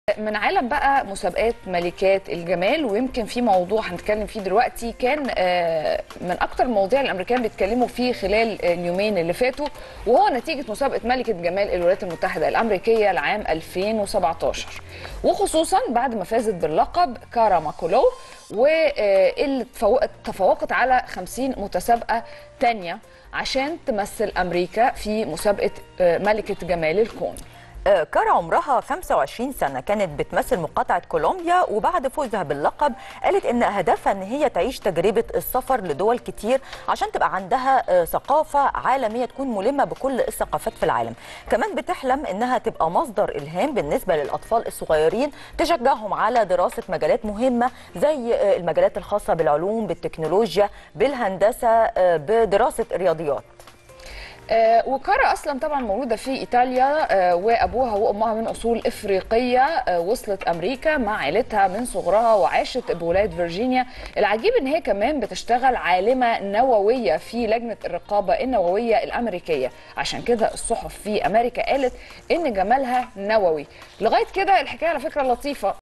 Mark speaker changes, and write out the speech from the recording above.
Speaker 1: من عالم بقى مسابقات ملكات الجمال ويمكن في موضوع هنتكلم فيه دلوقتي كان آه، من اكتر المواضيع اللي الامريكان بيتكلموا فيه خلال اليومين اللي فاتوا وهو نتيجه مسابقه ملكه جمال الولايات المتحده الامريكيه لعام 2017 وخصوصا بعد ما فازت باللقب كارا ماكولو واللي تفوقت تفوقت على 50 متسابقه تانية عشان تمثل امريكا في مسابقه آه، ملكه جمال الكون
Speaker 2: آه، كارا عمرها 25 سنة كانت بتمثل مقاطعة كولومبيا وبعد فوزها باللقب قالت إن هدفها إن هي تعيش تجربة السفر لدول كتير عشان تبقى عندها آه، ثقافة عالمية تكون ملمة بكل الثقافات في العالم كمان بتحلم إنها تبقى مصدر إلهام بالنسبة للأطفال الصغيرين تشجعهم على دراسة مجالات مهمة زي آه، المجالات الخاصة بالعلوم بالتكنولوجيا بالهندسة آه، بدراسة الرياضيات
Speaker 1: آه، وكارا اصلا طبعا مولوده في ايطاليا آه، وابوها وامها من اصول افريقيه آه، وصلت امريكا مع عيلتها من صغرها وعاشت بولايه فيرجينيا العجيب ان هي كمان بتشتغل عالمه نوويه في لجنه الرقابه النوويه الامريكيه عشان كده الصحف في امريكا قالت ان جمالها نووي لغايه كده الحكايه على فكره لطيفه